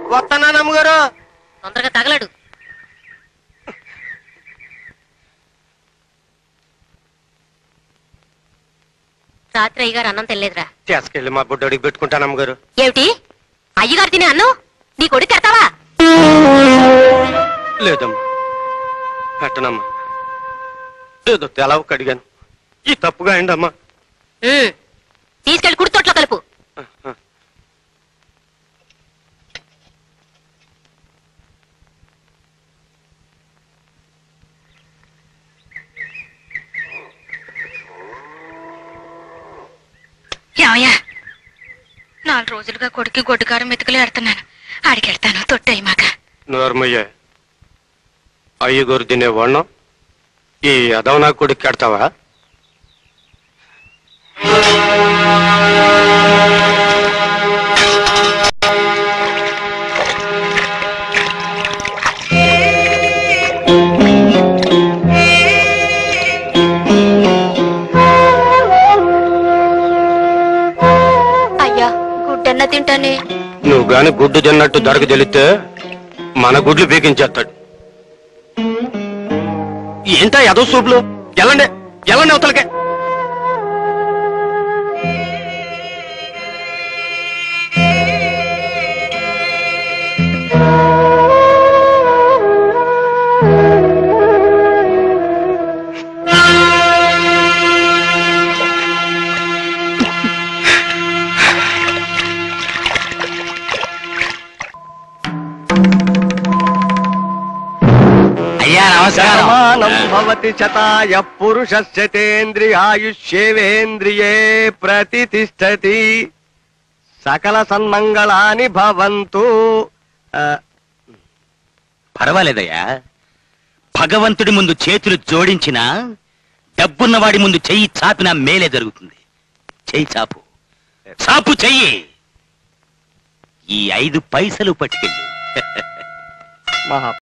వస్తానా అమ్మగారు తొందరగా తగలడు రాత్రి అయ్యగారు అన్నం తినలేదురా తీసుకెళ్ళి మా బుడ్డోడికి పెట్టుకుంటాను అమ్మగారు ఏమిటి అయ్యగారు తినే అన్నం నీ కొడుకు ఎడతావా లేదమ్మా పెట్టనమ్మా ఏదో తెలవ కడిగాను ఈ తప్పుగా అయిందమ్మా ఉమ్. తీసుకెళ్లి కుడి తొట్లో కలుపు ఏమయ్యా నాలుగు రోజులుగా కొడుకు గొడ్డుకారం మెతుకులు ఎడుతున్నాను ఆడికెడతాను తొట్టేయి మాక నోర్మయ్య అయ్యగారు తినే వన్నం ఈ అదవ నా కొడుకు కడతావా అయ్యా గుడ్డన్న తింటానే నువ్వు గాని గుడ్డు తిన్నట్టు దొరక తెలిస్తే మన గుడ్లు బీకించేస్తాడు ఏంటా ఎదో సూపులు ఎల్లండి ఎల్లండి అవతలకే అయ్యా నమస్కారం సమానం భవతి శతాయ పురుషస్యతేంద్రియాయుష్యేవేంద్రియే ప్రతిష్టతి సకల సన్మంగళాని భవంతు ఆ, పర్వాలేదయ్యా భగవంతుడి ముందు చేతులు జోడించినా డబ్బున్నవాడి ముందు చెయ్యి చాపినా మేలే జరుగుతుంది చెయ్యి చాపు చాపు చెయ్యి ఈ ఐదు పైసలు పట్టుకెళ్ళు మహా